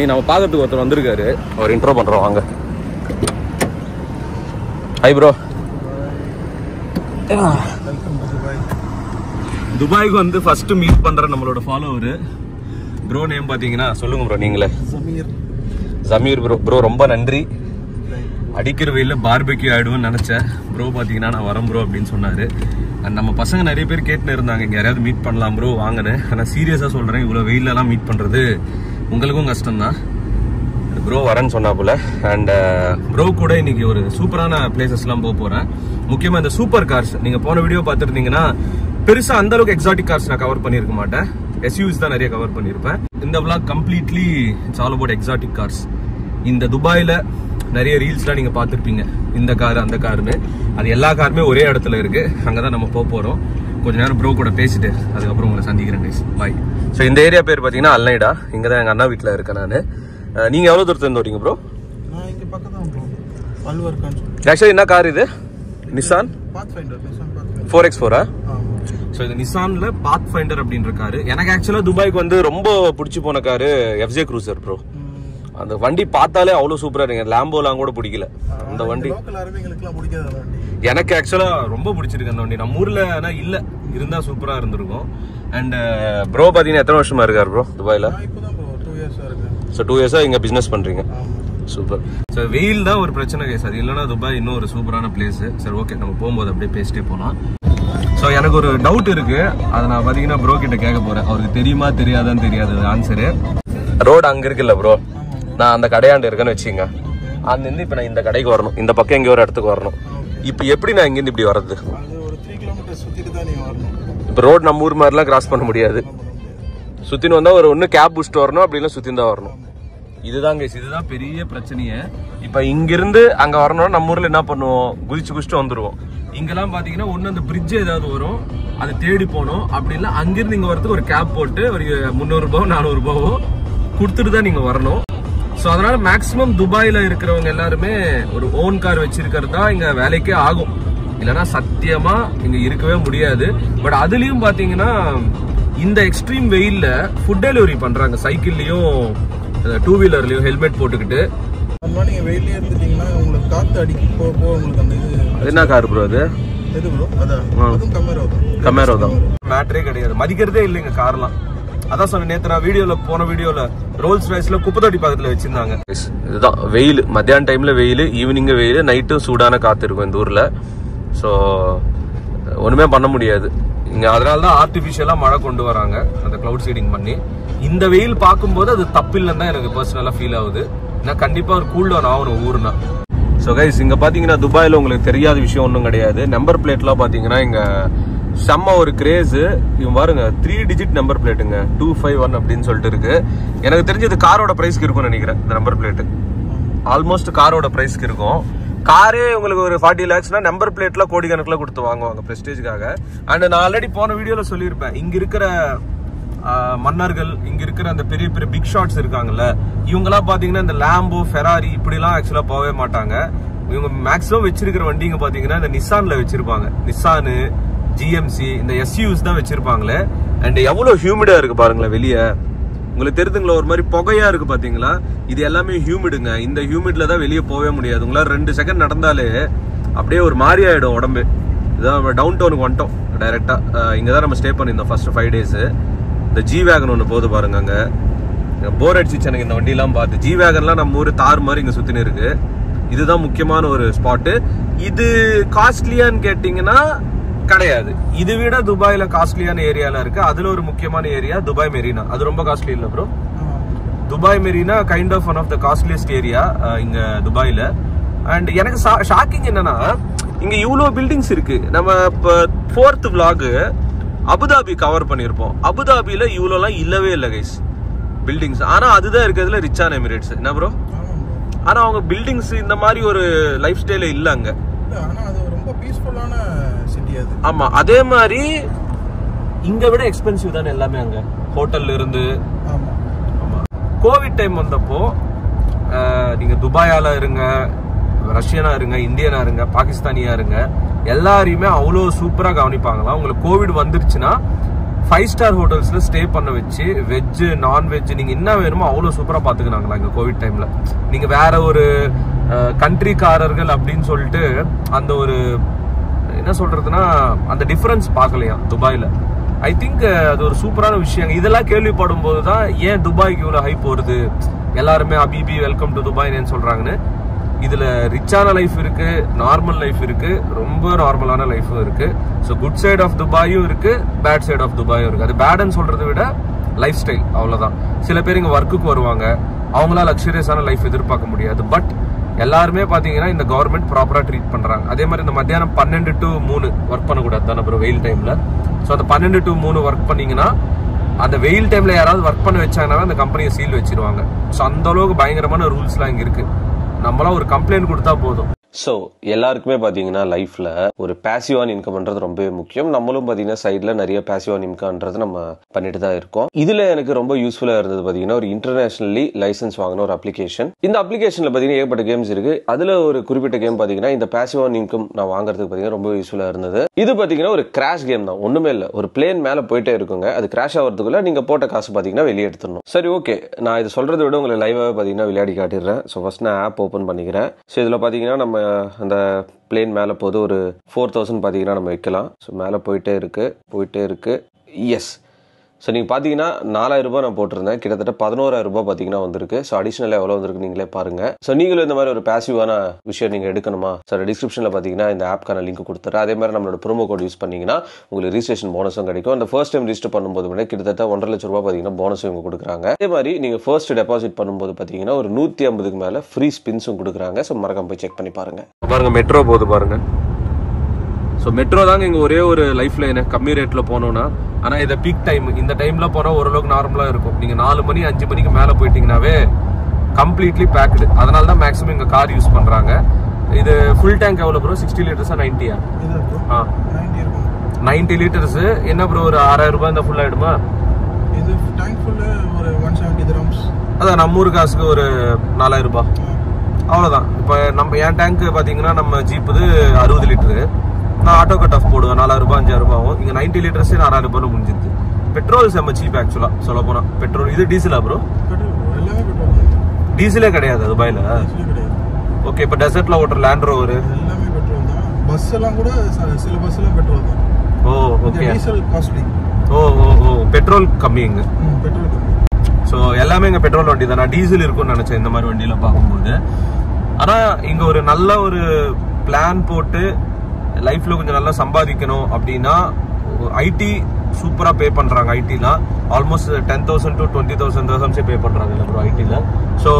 நீ நம்ம பார்க்கறதுக்கு ஒருத்தர் வந்திருக்காரு அவர் இன்ட்ரோ பண்றோம் வாங்க ஹை ப்ரோ துபாய்க்கு வந்து ஃபர்ஸ்ட் மீட் பண்ற நம்மளோட ஃபாலோவர் ப்ரோ நேம் பாத்தீங்கன்னா சொல்லுங்க ப்ரோ நீங்களே ஜமீர் ப்ரோ ப்ரோ ரொம்ப நன்றி அடிக்கிற வெயில பார்பெக்யூ ஆயிடும்னு நினைச்சேன் ப்ரோ பாத்தீங்கன்னா நான் வரேன் ப்ரோ அப்படின்னு சொன்னாரு And நம்ம பசங்க நிறைய பேர் கேட்டுன்னு இருந்தாங்க இங்க யாராவது மீட் பண்ணலாம் ப்ரோ வாங்கன்னு ஆனா சீரியஸா சொல்றேன் இவ்வளவு வெயில்ல எல்லாம் மீட் பண்றது உங்களுக்கும் கஷ்டம் தான் ப்ரோ வரேன்னு சொன்னாப்புல அண்ட் ப்ரோ கூட இன்னைக்கு ஒரு சூப்பரான பிளேசஸ்லாம் போக போறேன் முக்கியமா இந்த சூப்பர் கார்ஸ் நீங்க போன வீடியோ பார்த்துருந்தீங்கன்னா பெருசா அந்த அளவுக்கு எக்ஸாட்டிக் கார்ஸ் நான் கவர் பண்ணியிருக்க மாட்டேன் எஸ்யூஸ் தான் நிறைய கவர் பண்ணியிருப்பேன் இந்த vlog completely it's all about exotic cars இந்த துபாயில நிறைய ரீல்ஸ்லாம் நீங்க பார்த்துருப்பீங்க இந்த கார் அந்த காருன்னு அது எல்லா காருமே ஒரே இடத்துல இருக்கு அங்கதான் நம்ம போக போறோம் கொஞ்ச நேரம் ப்ரோ கூட பேசிட்டு அதுக்கப்புறம் உங்களை சந்திக்கிறேன் கைஸ் பாய் ஸோ இந்த ஏரியா பேர் பார்த்தீங்கன்னா அல்லைடா இங்கே தான் எங்கள் அண்ணா வீட்டில் இருக்கேன் நான் நீங்கள் எவ்வளோ தூரத்துல இருந்து வரீங்க ப்ரோ நான் இங்க பக்கம் தான் ப்ரோ பல்வர் கான்செப்ட் ஆக்சுவலி என்ன கார் இது Nissan Pathfinder Nissan Pathfinder four X ஃபோரா ஆமா ஸோ இது நிசான்ல பாத் ஃபைண்டர் அப்படின்ற காரு எனக்கு ஆக்சுவலாக துபாய்க்கு வந்து ரொம்ப பிடிச்சி போன காரு எஃப்ஜே க்ரூசர் ப்ரோ அந்த வண்டி பார்த்தாலே அவ்வளோ சூப்பராக இருக்கு லேம்போலாம் கூட பிடிக்கல அந்த வண்டி லோக்கல் அரபிங்களுக்குலாம் பிடிக்காத அந்த வண்டி எனக்கு ஆக்சுவலா ரொம்ப பிடிச்சிருக்கு அந்த வண்டி நம்ம ஊர்ல ஆனா இல்ல இருந்தா சூப்பரா இருந்திருக்கும் அண்ட் ப்ரோ பாத்தீங்கன்னா எத்தனை வருஷமா இருக்காரு ப்ரோ துபாயில நான் இப்போதான் ப்ரோ டூ இயர்ஸாக இருக்கேன் ஸோ டூ இயர்ஸா இங்க பிசினஸ் பண்றீங்க ஆமா சூப்பர் ஸோ வெயில் தான் ஒரு பிரச்சனை கேஸ் அது இல்லைன்னா துபாய் இன்னும் ஒரு சூப்பரான பிளேஸ் சரி ஓகே நம்ம போகும்போது அப்படியே பேசிட்டே போகலாம் ஸோ எனக்கு ஒரு டவுட் இருக்கு அதை நான் பார்த்தீங்கன்னா ப்ரோ கிட்ட கேட்க போறேன் அவருக்கு தெரியுமா தெரியாதான்னு தெரியாது ஆன்சரு ரோடு அங்க இருக்குல்ல ப்ரோ நான் அந்த கடையாண்டு இருக்கேன்னு வச்சுங்க அங்கிருந்து இப்போ நான் இந்த கடைக்கு வரணும் இந்த பக்கம் எங்கேயோ ஒரு இடத்துக்கு வரணும் இப்போ எப்படி நான் இங்கேருந்து இப்படி வர்றது அது ஒரு த்ரீ கிலோமீட்டர் சுற்றிட்டு தான் நீங்கள் வரணும் இப்போ ரோடு நம்ம ஊர் மாதிரிலாம் கிராஸ் பண்ண முடியாது சுத்தின்னு வந்தா ஒரு ஒண்ணு கேப் புடிச்சிட்டு வரணும் அப்படி இல்லை சுத்தி தான் வரணும் இதுதான் guys, இதுதான் பெரிய பிரச்சனையே இப்ப இங்கிருந்து அங்க வரணும்னா நம்ம ஊர்ல என்ன பண்ணுவோம் குதிச்சு குதிச்சுட்டு வந்துருவோம் இங்கெல்லாம் பாத்தீங்கன்னா ஒண்ணு அந்த பிரிட்ஜ் ஏதாவது வரும் அதை தேடி போகணும் அப்படி இல்லை அங்கிருந்து இங்க வரதுக்கு ஒரு கேப் போட்டு ஒரு முந்நூறு ரூபாவோ நானூறு ரூபாவோ கொடுத்துட்டு தான் நீங்க வரணும் ஸோ அதனால மேக்ஸிமம் துபாயில இருக்கிறவங்க எல்லாருமே ஒரு ஓன் கார் வச்சிருக்கிறது தான் இங்க வேலைக்கே ஆகும் இல்லைன்னா சத்தியமா இங்க இருக்கவே முடியாது பட் அதுலயும் பாத்தீங்கன்னா இந்த எக்ஸ்ட்ரீம் வெயில்ல ஃபுட் டெலிவரி பண்றாங்க சைக்கிள்லயும் டூ வீலர்லயும் ஹெல்மெட் போட்டுக்கிட்டு அந்த மாதிரி நீங்கள் வெயிலே இருந்துட்டீங்கன்னா உங்களுக்கு காற்று அடிக்க போக போக உங்களுக்கு அந்த இது அது என்ன கார் ப்ரோ அது எது ப்ரோ அதான் அதுவும் கம்மேரோ தான் கமேரோ தான் மேட்ரே கிடையாது மதிக்கிறதே இல்லைங்க கார்லாம் அதான் சொன்னேன் நேத்து நான் வீடியோல போன வீடியோல ரோல்ஸ் ரைஸ்ல குப்பத்தொட்டி பக்கத்துல வச்சிருந்தாங்க இதுதான் வெயில் மத்தியான டைம்ல வெயில் ஈவினிங் வெயில் நைட்டும் சூடான காத்து இருக்கும் இந்த ஊர்ல ஸோ ஒண்ணுமே பண்ண முடியாது இங்க அதனால தான் ஆர்டிபிஷியலா மழை கொண்டு வராங்க அந்த கிளவுட் சீடிங் பண்ணி இந்த வெயில் பார்க்கும்போது அது தப்பில்லைன்னு தான் எனக்கு பர்சனலா ஃபீல் ஆகுது நான் கண்டிப்பா ஒரு கூல் டவுன் ஆகணும் ஊர்னா ஸோ கைஸ் இங்க பாத்தீங்கன்னா துபாயில உங்களுக்கு தெரியாத விஷயம் ஒன்றும் கிடையாது நம்பர் பிளேட்லாம் பாத்தீங்கன்னா இங்க செம்ம ஒரு கிரேஸ் இவன் பாருங்க த்ரீ டிஜிட் நம்பர் பிளேட்டுங்க டூ ஃபைவ் ஒன் அப்படின்னு சொல்லிட்டு இருக்கு எனக்கு தெரிஞ்சு இது காரோட பிரைஸ்க்கு இருக்கும்னு நினைக்கிறேன் இந்த நம்பர் பிளேட்டு ஆல்மோஸ்ட் காரோட பிரைஸ்க்கு இருக்கும் காரே உங்களுக்கு ஒரு ஃபார்ட்டி லேக்ஸ்னா நம்பர் பிளேட்ல கோடிக்கணக்கில் கொடுத்து வாங்குவாங்க பிரஸ்டேஜ்க்காக அண்ட் நான் ஆல்ரெடி போன வீடியோல சொல்லியிருப்பேன் இங்க இருக்கிற ஆஹ், மன்னர்கள் இங்க இருக்கிற அந்த பெரிய பெரிய பிக் ஷாட்ஸ் இருக்காங்கல்ல இவங்கெல்லாம் பாத்தீங்கன்னா இந்த லேம்போ ஃபெராரி இப்படிலாம் ஆக்சுவலா போகவே மாட்டாங்க இவங்க மேக்ஸிமம் வச்சிருக்கிற வண்டிங்க பாத்தீங்கன்னா இந்த நிசான்ல வச்சிருப்பாங்க நிசானு ஜிஎம்சி இந்த எஸ்யூஸ் தான் வச்சிருப்பாங்களே அண்ட் எவ்வளவு ஹியூமிடா இருக்கு பாருங்களேன் வெளியே உங்களுக்கு தெரியுதுங்களா ஒரு மாதிரி புகையா இருக்கு பாத்தீங்களா இது எல்லாமே ஹியூமிடுங்க இந்த ஹியூமிட்ல தான் வெளியே போகவே முடியாது உங்களால ரெண்டு செகண்ட் நடந்தாலே அப்படியே ஒரு மாதிரி ஆயிடும் உடம்பு இதான் டவுன் டவுனுக்கு வந்துட்டோம் டைரக்டா இங்க தான் நம்ம ஸ்டே பண்ணியிருந்தோம் ஃபர்ஸ்ட் ஃபைவ் டேஸ் இந்த ஜி வேகன் ஒன்று போகுது பாருங்க அங்க போர் அடிச்சிச்சு எனக்கு இந்த வண்டிலாம் பார்த்து ஜி வேகன்லாம் நம்ம ஊர் தார் மாதிரி இங்க சுத்தின்னு இருக்கு இதுதான் முக்கியமான ஒரு ஸ்பாட்டு இது காஸ்ட்லியான்னு கேட்டிங்கன்னா கிடையாது இது விட துபாயில காஸ்ட்லியான ஏரியால இருக்கு அதுல ஒரு முக்கியமான ஏரியா துபாய் மெரினா அது ரொம்ப காஸ்ட்லி இல்ல bro Dubai Marina kind of one of the costliest area இங்க துபாயில அண்ட் எனக்கு ஷாக்கிங் என்னன்னா இங்க இவ்வளோ பில்டிங்ஸ் இருக்கு நம்ம இப்போ ஃபோர்த் vlog அபுதாபி கவர் பண்ணியிருப்போம் அபுதாபியில இவ்வளோலாம் இல்லவே இல்லை கைஸ் பில்டிங்ஸ் ஆனா அதுதான் இருக்கிறதுல ரிச்சான எமிரேட்ஸ் என்ன ப்ரோ ஆமாம் ப்ரோ ஆனா அவங்க பில்டிங்ஸ் இந்த மாதிரி ஒரு லைஃப் ஸ்டைல இல்ல அங்க இல்லை ஆனால் அது ரொம்ப பீஸ்ஃபுல்லான சிட்டி அது ஆமா அதே மாதிரி இங்க விட எக்ஸ்பென்சிவ் தானே எல்லாமே அங்க ஹோட்டல்ல இருந்து ஆமாம் கோவிட் டைம் வந்தப்போ அஹ், நீங்க துபாயால இருங்க ரஷ்யனா இருங்க இந்தியனா இருங்க பாகிஸ்தானியா இருங்க எல்லாரையுமே அவ்வளோ சூப்பரா கவனிப்பாங்களாம் உங்களுக்கு கோவிட் வந்துருச்சுன்னா ஃபைவ் ஸ்டார் ஹோட்டல்ஸ்ல ஸ்டே பண்ண வச்சு வெஜ் நான்வெஜ் நீங்க என்ன வேணுமோ அவ்வளவு சூப்பரா பாத்துக்கினாங்களா இங்க கோவிட் டைம்ல நீங்க வேற ஒரு கண்ட்ரிக்காரர்கள் அப்படின்னு சொல்லிட்டு அந்த ஒரு என்ன சொல்றதுன்னா அந்த டிஃபரன்ஸ் பார்க்கலையா துபாயில ஐ திங்க் அது ஒரு சூப்பரான விஷயம் இதெல்லாம் கேள்விப்படும் போது தான் ஏன் துபாய்க்கு இவ்வளவு ஹைப் வருது எல்லாருமே அபிபி வெல்கம் டு துபாய்னு சொல்றாங்கன்னு இதுல ரிச்சான லைஃப் இருக்கு நார்மல் லைஃப் இருக்கு ரொம்ப நார்மலான லைஃபும் இருக்கு ஸோ குட் சைடு ஆஃப் துபாயும் இருக்கு பேட் சைடு ஆஃப் துபாயும் இருக்கு அது பேடுன்னு சொல்றதை விட லைஃப் ஸ்டைல் அவ்வளவுதான் சில பேர் இங்க ஒர்க்குக்கு வருவாங்க அவங்களால லக்ஸரியஸான லைஃப் எதிர்பார்க்க முடியாது பட் எல்லாருமே பாத்தீங்கன்னா இந்த கவர்மெண்ட் ப்ராப்பரா ட்ரீட் பண்றாங்க அதே மாதிரி இந்த மத்தியானம் பன்னெண்டு டு மூணு ஒர்க் பண்ணக்கூடாது தானே அப்புறம் வெயில் டைம்ல ஸோ அந்த பன்னெண்டு டு மூணு ஒர்க் பண்ணீங்கன்னா அந்த வெயில் டைம்ல யாராவது ஒர்க் பண்ண வச்சாங்கன்னா அந்த கம்பெனியை சீல் வச்சிருவாங்க ஸோ அந்த அளவுக்கு பயங்கரமான ரூல்ஸ்லாம் இங்க இருக்கு நம்மளாம் ஒரு கம்ப்ளைண்ட் கொடுத்தா போதும் ஸோ எல்லாருக்குமே பார்த்தீங்கன்னா லைஃப்ல ஒரு பேசிவான இன்கம்ன்றது ரொம்பவே முக்கியம் நம்மளும் பார்த்தீங்கன்னா சைடில் நிறைய பேசிவான இன்கம்ன்றது நம்ம பண்ணிட்டு தான் இருக்கோம் இதில் எனக்கு ரொம்ப யூஸ்ஃபுல்லாக இருந்தது பார்த்தீங்கன்னா ஒரு இன்டர்நேஷனலி லைசன்ஸ் வாங்கின ஒரு அப்ளிகேஷன் இந்த அப்ளிகேஷனில் பார்த்தீங்கன்னா ஏகப்பட்ட கேம்ஸ் இருக்கு அதில் ஒரு குறிப்பிட்ட கேம் பார்த்தீங்கன்னா இந்த பேசிவான இன்கம் நான் வாங்குறதுக்கு பார்த்தீங்கன்னா ரொம்ப யூஸ்ஃபுல்லாக இருந்தது இது பார்த்தீங்கன்னா ஒரு கிராஷ் கேம் தான் ஒன்றுமே இல்லை ஒரு பிளேன் மேலே போயிட்டே இருக்குங்க அது கிராஷ் ஆகிறதுக்குள்ள நீங்கள் போட்ட காசு பார்த்தீங்கன்னா வெளியே எடுத்துடணும் சரி ஓகே நான் இது சொல்றதை விட உங்களை லைவாகவே பார்த்தீங்கன்னா விளையாடி காட்டிடுறேன் ஸோ ஃபர்ஸ்ட் நான் ஆப் ஓப்பன் பண்ணிக்கிறேன் ஸோ இதில் பார்த்தீங்கன்னா நம்ம அந்த பிளேன் மேலே போது ஒரு ஃபோர் தௌசண்ட் பார்த்தீங்கன்னா நம்ம வைக்கலாம் ஸோ மேலே போயிட்டே இருக்கு போயிட்டே இருக்கு எஸ் ஸோ நீங்கள் பார்த்தீங்கன்னா நாலாயிரம் ரூபாய் நான் போட்டிருந்தேன் கிட்டத்தட்ட பதினோராயிரம் ரூபாய் பார்த்தீங்கன்னா வந்திருக்கு ஸோ அடிஷனலாக எவ்வளோ வந்திருக்கு நீங்களே பாருங்க ஸோ நீங்களும் இந்த மாதிரி ஒரு பேசிவான விஷயம் நீங்கள் எடுக்கணுமா ஸோ டிஸ்கிரிப்ஷனில் பார்த்தீங்கன்னா இந்த ஆப்க்கான லிங்க் கொடுத்துறேன் அதே மாதிரி நம்மளோட ப்ரோமோ கோட் யூஸ் பண்ணீங்கன்னா உங்களுக்கு ரிஜிஸ்ட்ரேஷன் போனஸும் கிடைக்கும் அந்த ஃபர்ஸ்ட் டைம் ரிஜிஸ்டர் பண்ணும்போது கூட கிட்டத்தட்ட ஒன்றரை லட்ச ரூபாய் பார்த்தீங்கன்னா போனஸும் இவங்க கொடுக்குறாங்க அதே மாதிரி நீங்கள் ஃபர்ஸ்ட் டெபாசிட் பண்ணும்போது பார்த்தீங்கன்னா ஒரு நூற்றி ஐம்பதுக்கு மேலே ஃப்ரீ ஸ்பின்ஸும் கொடுக்குறாங்க ஸோ மறக்காம போய் செக் பண்ணி பாருங்க பாருங்க மெட்ரோ போகுது பாருங்க ஸோ மெட்ரோ தாங்க இங்க ஒரே ஒரு லைஃப் லைன் கம்மி ரேட்ல போனோம்னா ஆனா இதை பீக் டைம் இந்த டைம்ல போனா ஓரளவுக்கு நார்மலா இருக்கும் நீங்க நாலு மணி அஞ்சு மணிக்கு மேல போயிட்டீங்கன்னாவே கம்ப்ளீட்லி பேக்டு அதனால தான் மேக்ஸிமம் இங்க கார் யூஸ் பண்றாங்க இது ஃபுல் டேங்க் எவ்வளவு ப்ரோ சிக்ஸ்டி லிட்டர்ஸா நைன்ட்டியா இது இருக்கும் ஆ நைன்டி இருக்கும் நைன்டி லிட்டர்ஸ் என்ன ப்ரோ ஒரு ஆறாயிரம் ரூபாய் இந்த ஃபுல் ஆயிடுமா இது டேங்க் ஃபுல்லு ஒரு ஒன் செவன்ட்டி கிராம்ஸ் அதான் நம்ம ஊர் காசுக்கு ஒரு நாலாயிரம் ரூபாய் அவ்வளோதான் இப்போ நம்ம என் டேங்க் பார்த்தீங்கன்னா நம்ம ஜீப்புது அறுபது லிட்டரு நான் ஆட்டோ கட் ஆஃப் போடுவேன் நாலாயிரம் ரூபாய் அஞ்சாயிரம் ரூபாய் ஆகும் இங்கே நைன்டி லிட்டர்ஸே நாலாயிரம் ரூபாய் முடிஞ்சிது பெட்ரோல் செம்ம சீப் ஆக்சுவலாக சொல்ல போனால் பெட்ரோல் இது டீசலா ப்ரோ பெட்ரோல் எல்லாமே பெட்ரோல் தான் டீசலே கிடையாது துபாயில் டீசலே கிடையாது ஓகே இப்போ டெசர்ட்ல ஓட்டுற லேண்ட் ரோவர் எல்லாமே பெட்ரோல் தான் பஸ் எல்லாம் கூட ச- சில பஸ் எல்லாம் பெட்ரோல் தான் oh okay diesel costly oh oh oh petrol கம்மி இங்க பெட்ரோல் கம்மி ஸோ எல்லாமே இங்கே பெட்ரோல் வண்டி தான் நான் டீசல் இருக்கும்னு நினச்சேன் இந்த மாதிரி வண்டியில பார்க்கும்போது ஆனால் இங்கே ஒரு நல்ல ஒரு பிளான் போட்டு லைஃப்ல கொஞ்சம் நல்லா சம்பாதிக்கணும் அப்படின்னா ஐடி சூப்பராக பே பண்ணுறாங்க ஐடிலாம் almost ten thousand to twenty thousand தௌசண்ட்ஸே பே பண்ணுறாங்க இல்லை ப்ரோ ஐடியில் ஸோ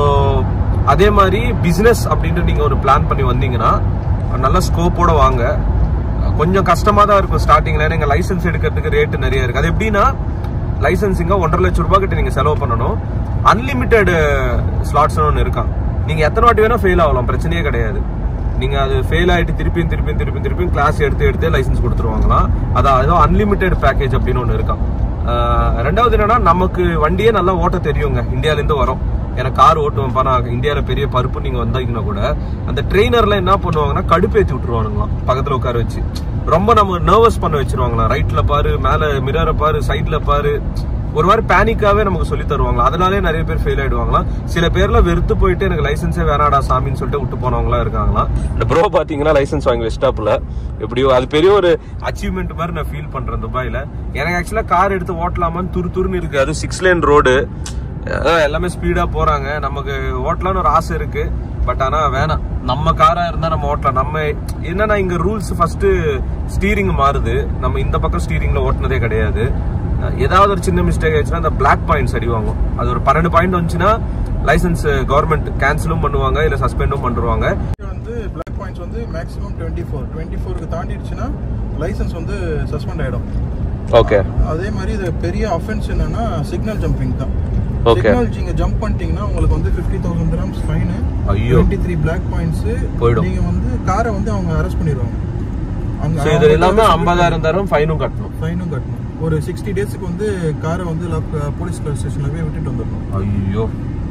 அதே மாதிரி பிஸ்னஸ் அப்படின்ட்டு நீங்கள் ஒரு பிளான் பண்ணி வந்தீங்கன்னா நல்ல ஸ்கோப்போட வாங்க கொஞ்சம் கஷ்டமா தான் இருக்கும் ஸ்டார்டிங்ல ஏன்னா எங்க லைசன்ஸ் எடுக்கிறதுக்கு ரேட் நிறைய இருக்கு அது எப்படின்னா லைசன்ஸிங்க ஒன்றரை லட்சம் ரூபாய் கிட்ட நீங்க செலவு பண்ணணும் அன்லிமிட்டெட் ஸ்லாட்ஸ் ஒன்று இருக்கான் நீங்க எத்தனை வாட்டி வேணா ஃபெயில் ஆகலாம் பிரச்சனையே கிடையாது நீங்க அது ஃபெயில் ஆயிட்டு திருப்பியும் திருப்பியும் திருப்பியும் திருப்பியும் கிளாஸ் எடுத்து எடுத்து லைசன்ஸ் கொடுத்துருவாங்களாம் அதான் ஏதோ அன்லிமிட்டெட் பேக்கேஜ் அப்படின்னு ஒன்று இருக்கான் ஆஹ் ரெண்டாவது என்னன்னா நமக்கு வண்டியே நல்லா ஓட்ட தெரியுங்க இந்தியால இருந்து வரோம் எனக்கு கார் ஓட்டுவேன்ப்பா நான் இந்தியாவில் பெரிய பருப்பு நீங்க வந்தீங்கன்னா கூட அந்த ட்ரெயினர்லாம் என்ன பண்ணுவாங்கன்னா கடுப்பேத்தி விட்டுருவானுங்களாம் பக்கத்துல உட்கார வச்சு ரொம்ப நம்ம நர்வஸ் பண்ண வச்சிருவாங்களாம் ரைட்ல பாரு மேல மிரரை பாரு சைட்ல பாரு ஒரு மாதிரி பேனிக்காவே நமக்கு சொல்லி தருவாங்களா அதனாலே நிறைய பேர் ஃபெயில் ஆயிடுவாங்களாம் சில பேர்ல வெறுத்து போயிட்டு எனக்கு லைசன்ஸே வேணாடா சாமின்னு சொல்லிட்டு விட்டு போனவங்களா இருக்காங்களாம் இந்த ப்ரோ பாத்தீங்கன்னா லைசன்ஸ் வாங்கி வச்சிட்டாப்புல எப்படியோ அது பெரிய ஒரு அச்சீவ்மெண்ட் மாதிரி நான் ஃபீல் பண்றேன் துபாயில எனக்கு ஆக்சுவலா கார் எடுத்து ஓட்டலாமான்னு துரு துருன்னு இருக்கு அது சிக்ஸ் லேன் ரோடு அதான் எல்லாமே ஸ்பீடா போறாங்க நமக்கு ஓட்டலாம்னு ஒரு ஆசை இருக்கு பட் ஆனா வேணாம் நம்ம காரா இருந்தா நம்ம ஓட்டலாம் நம்ம என்னன்னா இங்க ரூல்ஸ் ஃபர்ஸ்ட் ஸ்டீரிங் மாறுது நம்ம இந்த பக்கம் ஸ்டீரிங்ல ஓட்டுனதே கிடையாது அஹ் ஏதாவது ஒரு சின்ன மிஸ்டேக் ஆயிடுச்சுன்னா அந்த பிளாக் பாயிண்ட்ஸ் அடி வாங்கும் அது ஒரு பன்னெண்டு பாயிண்ட் வந்துச்சுன்னா லைசன்ஸ் கவர்மெண்ட் கேன்சலும் பண்ணுவாங்க இல்ல சஸ்பெண்டும் பண்ணுவாங்க வந்து பிளாக் பாயிண்ட்ஸ் வந்து மேக்ஸிமம் டுவெண்ட்டி ஃபோர் டுவெண்ட்டி ஃபோருக்கு தாண்டிடுச்சுன்னா லைசன்ஸ் வந்து சஸ்பெண்ட் ஆயிடும் ஓகே அதே மாதிரி இது பெரிய அஃபென்ஸ் என்னன்னா சிக்னல் ஜம்பிங் தான் Okay. சிக்னல் நீங்க ஜம்ப் பண்ணிட்டீங்கன்னா உங்களுக்கு வந்து ஃபிஃப்டி தௌசண்ட் கிராம்ஸ் ஃபைனு ஐயோ. டுவெண்ட்டி த்ரீ பிளாக் பாயிண்ட்ஸ் போயிடும். நீங்க வந்து காரை வந்து அவங்க அரெஸ்ட் பண்ணிடுவாங்க அங்க ஸோ இது எல்லாமே ஐம்பதாயிரம் தரம் ஃபைனும் கட்டணும் ஃபைனும் கட்டணும் ஒரு சிக்ஸ்டி டேஸ்க்கு வந்து காரை வந்து போலீஸ் ஸ்டேஷன்ல போய் விட்டுட்டு வந்துடணும் ஐயோ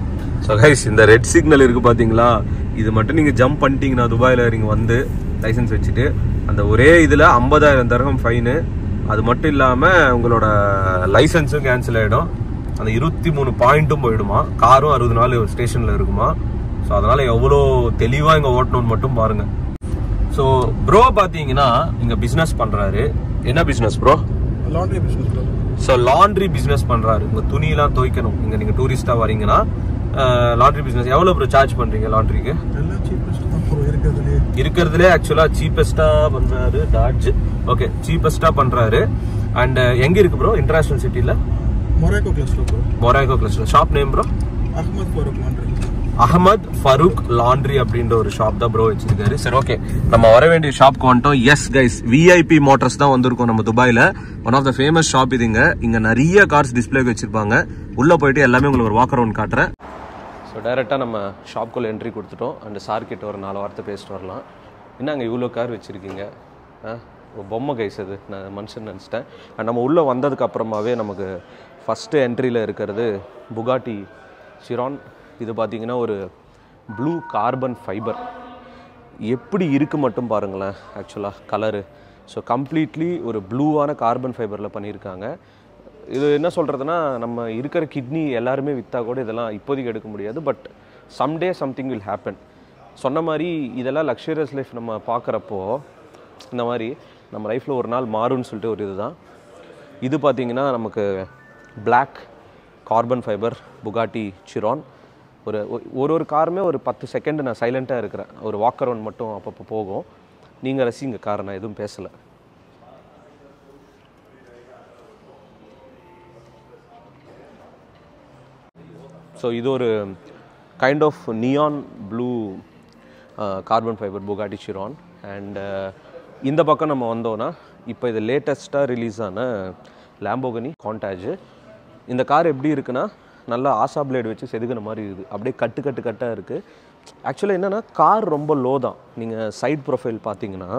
ஸோ கைஸ் இந்த ரெட் சிக்னல் இருக்கு பாத்தீங்களா இது மட்டும் நீங்க ஜம்ப் பண்ணிட்டீங்கன்னா துபாயில நீங்க வந்து லைசன்ஸ் வச்சுட்டு அந்த ஒரே இதுல ஐம்பதாயிரம் தரகம் ஃபைனு அது மட்டும் இல்லாமல் உங்களோட லைசன்ஸும் கேன்சல் ஆகிடும் அந்த இருபத்தி மூணு பாயிண்ட்டும் போயிடுமா காரும் அறுபது நாள் ஸ்டேஷனில் இருக்குமா ஸோ அதனால எவ்வளோ தெளிவாக இங்கே ஓட்டணும்னு மட்டும் பாருங்க ஸோ ப்ரோ பார்த்தீங்கன்னா இங்கே பிஸ்னஸ் பண்ணுறாரு என்ன business bro laundry business bro so laundry business பண்ணுறாரு உங்கள் துணியெல்லாம் துவைக்கணும் இங்கே நீங்கள் டூரிஸ்டாக வரீங்கன்னா லாண்ட்ரி பிஸ்னஸ் எவ்வளோ ப்ரோ சார்ஜ் பண்ணுறீங்க லாண்ட்ரிக்கு எல்லாம் சீப்பஸ்ட் தான் ப்ரோ இருக்கிறதுலே இருக்கிறதுலே ஆக்சுவலா சீப்பஸ்டா பண்றாரு டாட்ஜ் ஓகே சீப்பஸ்டா பண்றாரு அண்ட் எங்க இருக்கு ப்ரோ இன்டர்நேஷனல் சிட்டில Morocco cluster bro Morocco cluster shop name bro Ahmed Farooq laundry Ahmed Farooq laundry அப்படின்ற ஒரு ஷாப் தான் ப்ரோ வச்சிருக்காரு சரி ஓகே நம்ம வர வேண்டிய ஷாப்க்கு வந்துட்டோம் எஸ் கைஸ் விஐபி மோட்டர்ஸ் தான் வந்திருக்கோம் நம்ம துபாயில one of the famous shop இதுங்க இங்க நிறைய கார்ஸ் டிஸ்பிளேக்கு வச்சிருப்பாங்க உள்ள போயிட்டு எல்லாமே உங்களுக்கு ஒரு வாக் அரவுண்ட் காட்டுறேன் ஸோ டைரெக்டாக நம்ம ஷாப்குள்ளே என்ட்ரி கொடுத்துட்டோம் அண்ட் சார் கிட்ட ஒரு நாலு வார்த்தை பேசிட்டு வரலாம் என்னங்க இவ்வளோ கார் வச்சுருக்கீங்க ஆ ஒரு பொம்மை கைஸ் அது நான் மனுஷன் நினச்சிட்டேன் அண்ட் நம்ம உள்ளே வந்ததுக்கு அப்புறமாவே நமக்கு ஃபஸ்ட்டு என்ட்ரியில் இருக்கிறது புகாட்டி சிரான் இது பார்த்தீங்கன்னா ஒரு ப்ளூ கார்பன் ஃபைபர் எப்படி இருக்கு மட்டும் பாருங்களேன் ஆக்சுவலாக கலரு ஸோ கம்ப்ளீட்லி ஒரு ப்ளூவான கார்பன் ஃபைபரில் பண்ணியிருக்காங்க இது என்ன சொல்கிறதுனா நம்ம இருக்கிற கிட்னி எல்லாருமே விற்றா கூட இதெல்லாம் இப்போதைக்கு எடுக்க முடியாது but someday something will happen சொன்ன மாதிரி இதெல்லாம் லக்ஸரியஸ் லைஃப் நம்ம பார்க்குறப்போ இந்த மாதிரி நம்ம லைஃப்பில் ஒரு நாள் மாறும்னு சொல்லிட்டு ஒரு இதுதான் இது பார்த்தீங்கன்னா நமக்கு Black carbon fibre Bugatti Chiron ஒரு ஒ- ஒரு ஒரு காருமே ஒரு பத்து செகண்ட் நான் சைலண்ட்டாக இருக்கிறேன் ஒரு வாக் அரவுண்ட் மட்டும் அப்பப்போ போகும் நீங்கள் ரசிங்க காரை நான் எதுவும் பேசலை ஸோ இது ஒரு kind of neon blue carbon fibre Bugatti Chiron and இந்த பக்கம் நம்ம வந்தோன்னா இப்போ இது லேட்டஸ்ட்டாக ரிலீஸ் ஆன லேம்போகனி காண்டாஜ் இந்த கார் எப்படி இருக்குன்னா நல்லா ஆசா பிளேடு வச்சு செதுக்கின மாதிரி இருக்குது அப்படியே கட்டு கட்டு கட்டாக இருக்குது ஆக்சுவலாக என்னென்னா கார் ரொம்ப லோ தான் நீங்கள் சைட் ப்ரொஃபைல் பார்த்தீங்கன்னா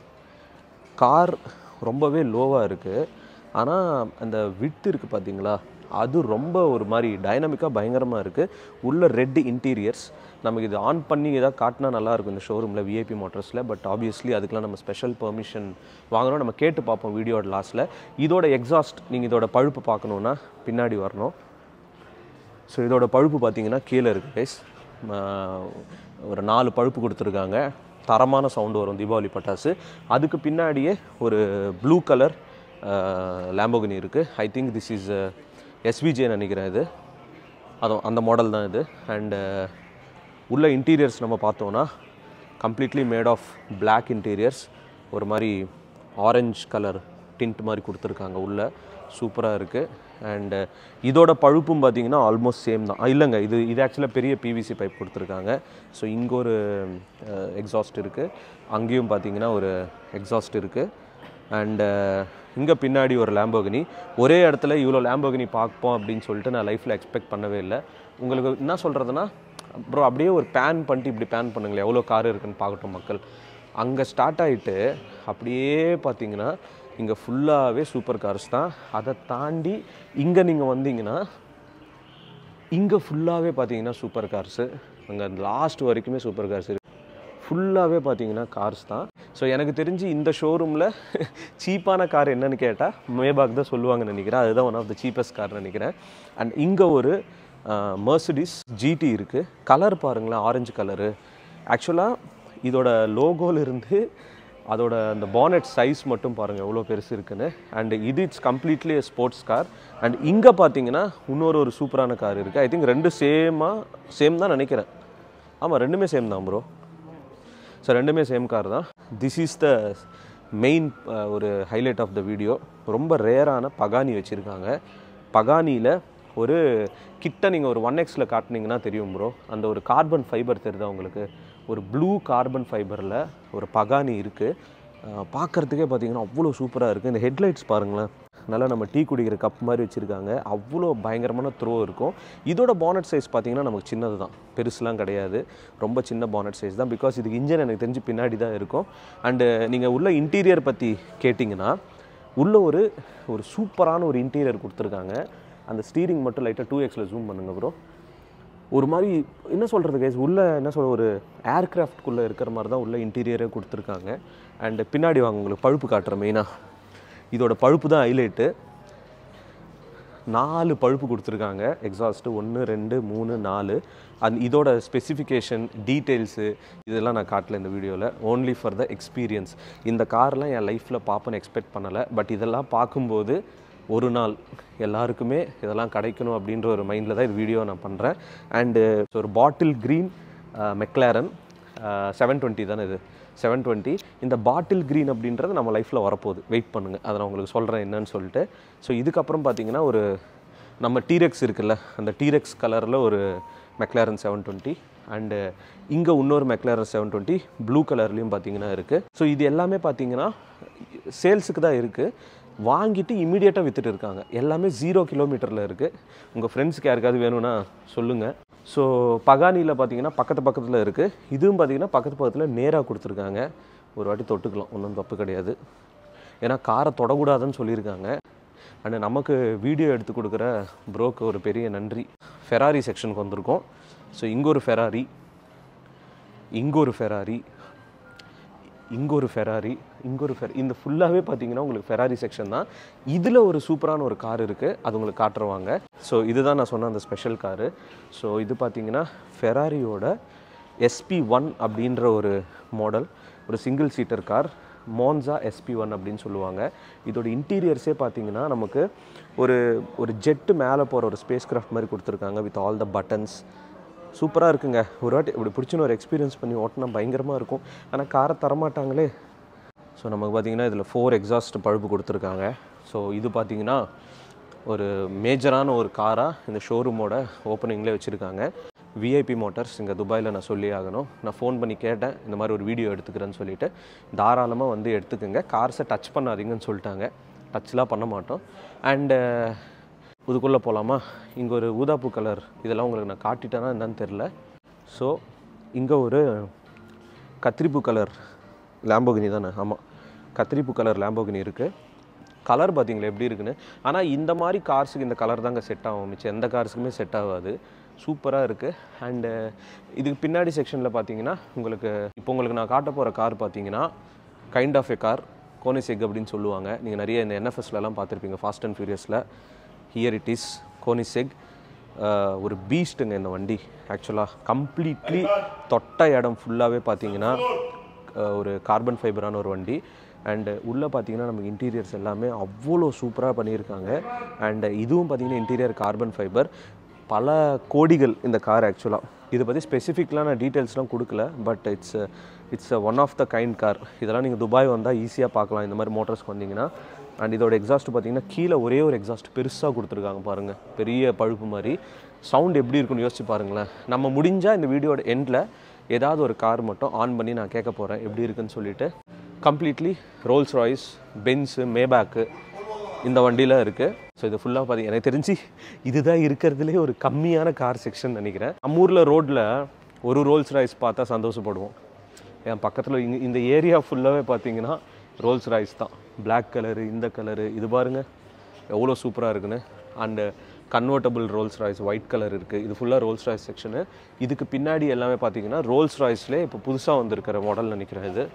கார் ரொம்பவே லோவாக இருக்குது ஆனால் அந்த விட்டு இருக்குது பார்த்தீங்களா அது ரொம்ப ஒரு மாதிரி டைனமிக்காக பயங்கரமாக இருக்குது உள்ள ரெட் இன்டீரியர்ஸ் நமக்கு இது ஆன் பண்ணி ஏதாவது காட்டினா நல்லாயிருக்கும் இந்த ஷோரூமில் விஐபி மோட்டர்ஸில் பட் ஆப்வியஸ்லி அதுக்கெலாம் நம்ம ஸ்பெஷல் பெர்மிஷன் வாங்கணும் நம்ம கேட்டு பார்ப்போம் வீடியோட லாஸ்ட்டில் இதோட எக்ஸாஸ்ட் நீங்கள் இதோட பழுப்பு பார்க்கணுன்னா பின்னாடி வரணும் ஸோ இதோட பழுப்பு பார்த்தீங்கன்னா கீழே இருக்குது கைஸ் ஒரு நாலு பழுப்பு கொடுத்துருக்காங்க தரமான சவுண்டு வரும் தீபாவளி பட்டாசு அதுக்கு பின்னாடியே ஒரு ப்ளூ கலர் லேம்போகினி இருக்குது I think this is SVJ நினைக்கிறேன் இது அதுவும் அந்த மாடல் தான் இது அண்டு உள்ள இன்டீரியர்ஸ் நம்ம பார்த்தோன்னா completely made of Black interiors ஒரு மாதிரி ஆரஞ்ச் கலர் டிண்ட் மாதிரி கொடுத்துருக்காங்க உள்ள சூப்பராக இருக்குது அண்டு இதோட பழுப்பும் பார்த்தீங்கன்னா ஆல்மோஸ்ட் சேம் தான் ஆ, இல்லைங்க இது இது ஆக்சுவலாக பெரிய பிவிசி பைப் கொடுத்துருக்காங்க ஸோ இங்கே ஒரு எக்ஸாஸ்ட் இருக்குது அங்கேயும் பார்த்தீங்கன்னா ஒரு எக்ஸாஸ்ட் இருக்குது அண்டு இங்கே பின்னாடி ஒரு லேம்போகினி ஒரே இடத்துல இவ்வளோ லேம்போகினி பார்ப்போம் அப்படின்னு சொல்லிட்டு நான் லைஃப்பில் எக்ஸ்பெக்ட் பண்ணவே இல்லை உங்களுக்கு என்ன சொல்கிறதுனா ப்ரோ அப்படியே ஒரு பேன் பண்ணிட்டு இப்படி பேன் பண்ணுங்களேன் எவ்வளோ கார் இருக்குன்னு பார்க்கட்டும் மக்கள் அங்கே ஸ்டார்ட் ஆகிட்டு அப்படியே பார்த்தீங்கன்னா இங்கே ஃபுல்லாகவே சூப்பர் கார்ஸ் தான் அதை தாண்டி இங்கே நீங்கள் வந்தீங்கன்னா இங்கே ஃபுல்லாகவே பார்த்தீங்கன்னா சூப்பர் கார்ஸு அங்கே லாஸ்ட் வரைக்குமே சூப்பர் கார்ஸ் இருக்கு ஃபுல்லாகவே பார்த்தீங்கன்னா கார்ஸ் தான் ஸோ எனக்கு தெரிஞ்சு இந்த ஷோரூமில் சீப்பான கார் என்னன்னு கேட்டால் மேபாக் தான் சொல்லுவாங்கன்னு நினைக்கிறேன் அதுதான் one of the cheapest car நினைக்கிறேன் அண்ட் இங்கே ஒரு மர்சிடிஸ் ஜிடி இருக்குது கலர் பாருங்களேன் ஆரஞ்சு கலரு ஆக்சுவலாக இதோட லோகோல இருந்து அதோட அந்த பானட் சைஸ் மட்டும் பாருங்கள் எவ்வளோ பெருசு இருக்குன்னு அண்ட் இது it's completely sports car and இங்கே பார்த்தீங்கன்னா இன்னொரு ஒரு சூப்பரான கார் இருக்குது ஐ திங்க் ரெண்டு சேமாக சேம் தான் நினைக்கிறேன் ஆமாம் ரெண்டுமே சேம் தான் ப்ரோ ஸோ ரெண்டுமே சேம் கார் தான் திஸ் இஸ் த மெயின் ஒரு ஹைலைட் ஆஃப் த வீடியோ ரொம்ப ரேரான பகானி வச்சுருக்காங்க பகானியில் ஒரு கிட்ட நீங்கள் ஒரு ஒன் எக்ஸில் காட்டுனீங்கன்னா தெரியும் ப்ரோ அந்த ஒரு கார்பன் ஃபைபர் தெரியுதா உங்களுக்கு ஒரு ப்ளூ கார்பன் ஃபைபரில் ஒரு பகானி இருக்குது பார்க்குறதுக்கே பார்த்தீங்கன்னா அவ்வளோ சூப்பராக இருக்குது இந்த ஹெட்லைட்ஸ் பாருங்களேன் நல்லா நம்ம டீ குடிக்கிற கப் மாதிரி வச்சுருக்காங்க அவ்வளோ பயங்கரமான த்ரோ இருக்கும் இதோட பானட் சைஸ் பார்த்தீங்கன்னா நமக்கு சின்னது தான் பெருசுலாம் கிடையாது ரொம்ப சின்ன பானட் சைஸ் தான் பிகாஸ் இதுக்கு இன்ஜின் எனக்கு தெரிஞ்சு பின்னாடி தான் இருக்கும் அண்டு நீங்கள் உள்ள இன்டீரியர் பற்றி கேட்டிங்கன்னா உள்ள ஒரு ஒரு சூப்பரான ஒரு இன்டீரியர் கொடுத்துருக்காங்க அந்த ஸ்டீரிங் மட்டும் லைட்டாக டூ எக்ஸில் ஜூம் பண்ணுங்க ப்ரோ ஒரு மாதிரி என்ன சொல்கிறது கைஸ் உள்ள என்ன சொல்ற ஒரு ஏர்கிராஃப்ட்குள்ளே இருக்கிற மாதிரி தான் உள்ள இன்டீரியரே கொடுத்துருக்காங்க அண்ட் பின்னாடி வாங்க உங்களுக்கு பழுப்பு காட்டுற மெயினாக இதோட பழுப்பு தான் ஹைலைட்டு நாலு பழுப்பு கொடுத்துருக்காங்க எக்ஸாஸ்ட்டு ஒன்று ரெண்டு மூணு நாலு அந் இதோட ஸ்பெசிஃபிகேஷன் டீட்டெயில்ஸு இதெல்லாம் நான் காட்டல இந்த வீடியோவில் ஓன்லி ஃபார் த எக்ஸ்பீரியன்ஸ் இந்த கார்லாம் என் லைஃப்பில் பார்ப்பேன்னு எக்ஸ்பெக்ட் பண்ணலை பட் இதெல்லாம் பார்க்கும்போது ஒரு நாள் எல்லாருக்குமே இதெல்லாம் கிடைக்கணும் அப்படின்ற ஒரு மைண்டில் தான் இது வீடியோ நான் பண்ணுறேன் அண்டு ஒரு bottle green McLaren seven twenty தானே இது செவன் டுவெண்ட்டி இந்த பாட்டில் க்ரீன் அப்படின்றது நம்ம லைஃப்பில் வரப்போகுது வெயிட் பண்ணுங்கள் அதை நான் உங்களுக்கு சொல்கிறேன் என்னன்னு சொல்லிட்டு ஸோ இதுக்கப்புறம் பார்த்தீங்கன்னா ஒரு நம்ம டீரெக்ஸ் இருக்குல்ல அந்த டீரெக்ஸ் கலரில் ஒரு மெக்லாரன் செவன் டுவெண்ட்டி அண்டு இங்கே இன்னொரு மெக்லாரன் செவன் டுவெண்ட்டி ப்ளூ கலர்லேயும் பார்த்தீங்கன்னா இருக்குது ஸோ இது எல்லாமே பார்த்தீங்கன்னா சேல்ஸுக்கு தான் இருக்குது வாங்கிட்டு இமீடியட்டாக விற்றுட்டு இருக்காங்க எல்லாமே ஜீரோ கிலோமீட்டரில் இருக்குது உங்கள் ஃப்ரெண்ட்ஸ்க்கு யாருக்காவது வேணும்னா சொல்லுங்கள் ஸோ பகானியில் பார்த்தீங்கன்னா பக்கத்து பக்கத்தில் இருக்குது இதுவும் பார்த்தீங்கன்னா பக்கத்து பக்கத்தில் நேராக கொடுத்துருக்காங்க ஒரு வாட்டி தொட்டுக்கலாம் ஒன்றும் தப்பு கிடையாது ஏன்னா காரை தொடக்கூடாதுன்னு சொல்லியிருக்காங்க அண்ட் நமக்கு வீடியோ எடுத்து கொடுக்குற ப்ரோக்கு ஒரு பெரிய நன்றி ஃபெராரி செக்ஷனுக்கு வந்திருக்கோம் ஸோ இங்கே ஒரு ஃபெராரி இங்கே ஒரு ஃபெராரி இங்கே ஒரு ஃபெராரி இங்கே ஒரு ஃபெர் இந்த ஃபுல்லாகவே பார்த்தீங்கன்னா உங்களுக்கு ஃபெராரி செக்ஷன் தான் இதில் ஒரு சூப்பரான ஒரு கார் இருக்குது அது உங்களுக்கு காட்டுருவாங்க ஸோ இதுதான் நான் சொன்ன அந்த ஸ்பெஷல் காரு ஸோ இது பார்த்தீங்கன்னா ஃபெராரியோட எஸ்பி ஒன் அப்படின்ற ஒரு மாடல் ஒரு single seater car Monza SP one அப்படின்னு சொல்லுவாங்க இதோட இன்டீரியர்ஸே பார்த்தீங்கன்னா நமக்கு ஒரு ஒரு ஜெட்டு மேலே போகிற ஒரு ஸ்பேஸ் கிராஃப்ட் மாதிரி கொடுத்துருக்காங்க வித் ஆல் த பட்டன்ஸ் சூப்பராக இருக்குங்க ஒரு வாட்டி இப்படி பிடிச்சின்னு ஒரு எக்ஸ்பீரியன்ஸ் பண்ணி ஓட்டினா பயங்கரமாக இருக்கும் ஆனால் காரை தரமாட்டாங்களே ஸோ நமக்கு பார்த்தீங்கன்னா இதில் ஃபோர் எக்ஸாஸ்ட் பழுப்பு கொடுத்துருக்காங்க ஸோ இது பார்த்தீங்கன்னா ஒரு மேஜரான ஒரு காராக இந்த ஷோரூமோட ஓப்பனிங்லேயே வச்சுருக்காங்க விஐபி மோட்டார்ஸ் இங்கே துபாயில் நான் சொல்லி ஆகணும் நான் ஃபோன் பண்ணி கேட்டேன் இந்த மாதிரி ஒரு வீடியோ எடுத்துக்கிறேன்னு சொல்லிட்டு தாராளமாக வந்து எடுத்துக்கோங்க கார்ஸை டச் பண்ணாதீங்கன்னு சொல்லிட்டாங்க டச்லாம் பண்ண மாட்டோம் அண்டு இதுக்குள்ளே போகலாமா இங்கே ஒரு ஊதாப்பூ கலர் இதெல்லாம் உங்களுக்கு நான் காட்டிட்டேன்னா என்னன்னு தெரில ஸோ இங்கே ஒரு கத்திரிப்பூ கலர் லேம்போகினி தானே ஆமாம் கத்திரிப்பூ கலர் லேம்போகினி இருக்குது கலர் பார்த்தீங்களா எப்படி இருக்குன்னு ஆனால் இந்த மாதிரி கார்ஸுக்கு இந்த கலர் தாங்க செட் ஆகும் மிச்சம் எந்த கார்ஸுக்குமே செட் ஆகாது சூப்பராக இருக்குது அண்டு இதுக்கு பின்னாடி செக்ஷனில் பார்த்தீங்கன்னா உங்களுக்கு இப்போ உங்களுக்கு நான் காட்ட போகிற கார் பார்த்தீங்கன்னா kind of a car Koenigsegg அப்படின்னு சொல்லுவாங்க நீங்கள் நிறைய இந்த என்எஃப்எஸ்லலாம் பார்த்துருப்பீங்க ஃபாஸ்ட் அண்ட் ஃபியூரியஸில் ஹியர் இட் இஸ் கோனிசெக் ஒரு பீஸ்ட்டுங்க இந்த வண்டி ஆக்சுவலாக கம்ப்ளீட்லி தொட்ட இடம் ஃபுல்லாகவே பார்த்தீங்கன்னா அஹ், ஒரு கார்பன் ஃபைபரான ஒரு வண்டி அண்டு உள்ளே பார்த்தீங்கன்னா நமக்கு இன்டீரியர்ஸ் எல்லாமே அவ்வளோ சூப்பராக பண்ணியிருக்காங்க அண்டு இதுவும் பார்த்தீங்கன்னா இன்டீரியர் கார்பன் ஃபைபர் பல கோடிகள் இந்த கார் ஆக்சுவலாக இதை பற்றி ஸ்பெசிஃபிக்லாம் நான் டீட்டெயில்ஸ்லாம் கொடுக்கல but it's it's one of the kind car இதெல்லாம் நீங்கள் துபாய் வந்தால் ஈஸியாக பார்க்கலாம் இந்த மாதிரி மோட்டர்ஸ்க்கு வந்தீங்கன்னா அண்ட் இதோட எக்ஸாஸ்ட் பார்த்தீங்கன்னா கீழே ஒரே ஒரு எக்ஸாஸ்ட் பெருசாக கொடுத்துருக்காங்க பாருங்கள் பெரிய பழுப்பு மாதிரி சவுண்ட் எப்படி இருக்குன்னு யோசிச்சு பாருங்களேன் நம்ம முடிஞ்சால் இந்த வீடியோட எண்டில் ஏதாவது ஒரு கார் மட்டும் ஆன் பண்ணி நான் கேட்க போகிறேன் எப்படி இருக்குன்னு சொல்லிட்டு completely Rolls Royce Benz Maybach இந்த வண்டியில் இருக்குது ஸோ இது ஃபுல்லாக பார்த்தி எனக்கு தெரிஞ்சு இதுதான் இருக்கிறதுலே ஒரு கம்மியான கார் செக்ஷன் நினைக்கிறேன் நம்ம ஊரில் ரோட்டில் ஒரு ரோல்ஸ் ராய்ஸ் பார்த்தா சந்தோஷப்படுவோம் என் பக்கத்தில் இங்கே இந்த ஏரியா ஃபுல்லாகவே பார்த்தீங்கன்னா ரோல்ஸ் ராய்ஸ் தான் Black கலரு இந்த கலரு இது பாருங்க எவ்வளோ சூப்பராக இருக்குன்னு and convertible Rolls Royce white colour இருக்குது இது ஃபுல்லாக ரோல்ஸ் ராய்ஸ் செக்ஷனு இதுக்கு பின்னாடி எல்லாமே பார்த்தீங்கன்னா ரோல்ஸ் ராய்ஸ்லேயே இப்போ புதுசாக வந்திருக்கிற மாடல் நினைக்கிறேன் இது